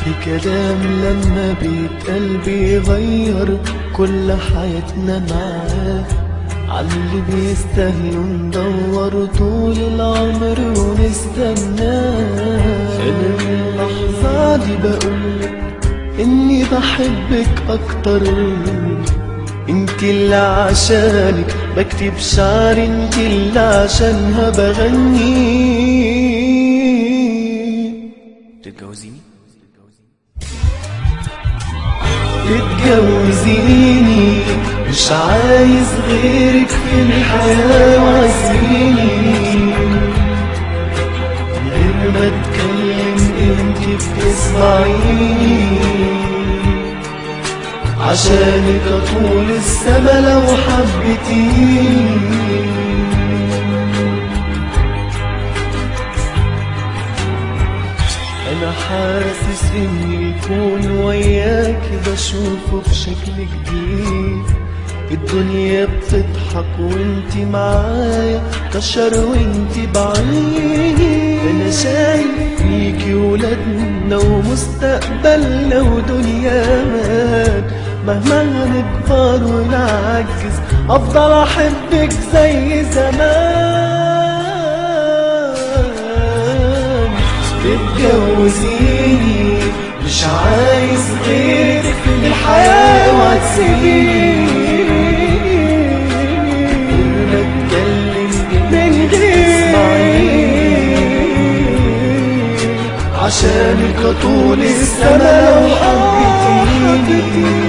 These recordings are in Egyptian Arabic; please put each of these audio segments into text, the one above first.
في كلام لما بيتقال بيغير كل حياتنا معاه عاللي بيستاهلوا ندور طول العمر ونستناه انا اللحظة دي بقولك اني بحبك اكتر انت اللي عشانك بكتب شعر انت اللي عشانها بغني تتجوزيني تتجوزيني مش عايز غيرك في الحياة وعزيني غير ما اتكلم انت بتسمعيني عشانك اطول السما لو حبيتيني انا حاسس اني يكون وياك بشوفه بشكل جديد الدنيا بتضحك وانت معايا كشر وانت بعيد انا شايف فيكي ولادنا ومستقبلنا ودنيا مان مهما هنكبر ونعجز افضل احبك زي زمان تتجوزيني مش عايز غيرك في الحياة وتسيبيني بتكلم من غير عشانك طول السما لو حبيتيني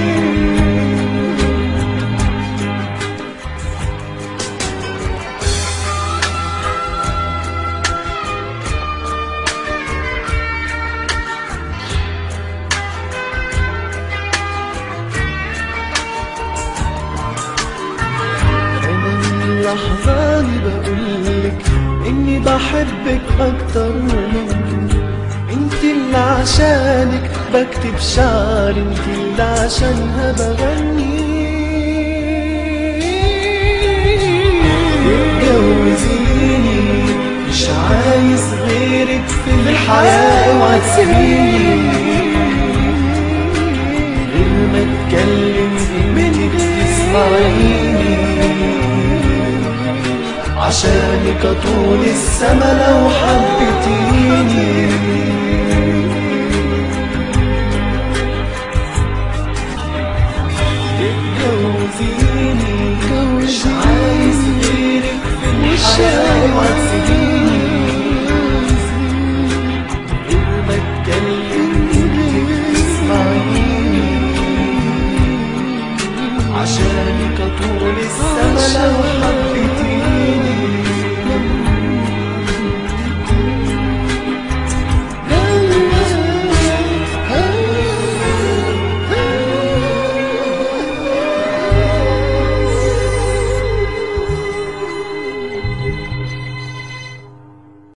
انا اللحظة دي بقولك اني بحبك اكتر منك انت اللي عشانك بكتب شعر انت اللي عشانها بغني اتجوزيني مش عايز غيرك في الحياة وتسيبيني غير ما اتكلم منك تسمعيني عشانك طول السما لو حبيتيني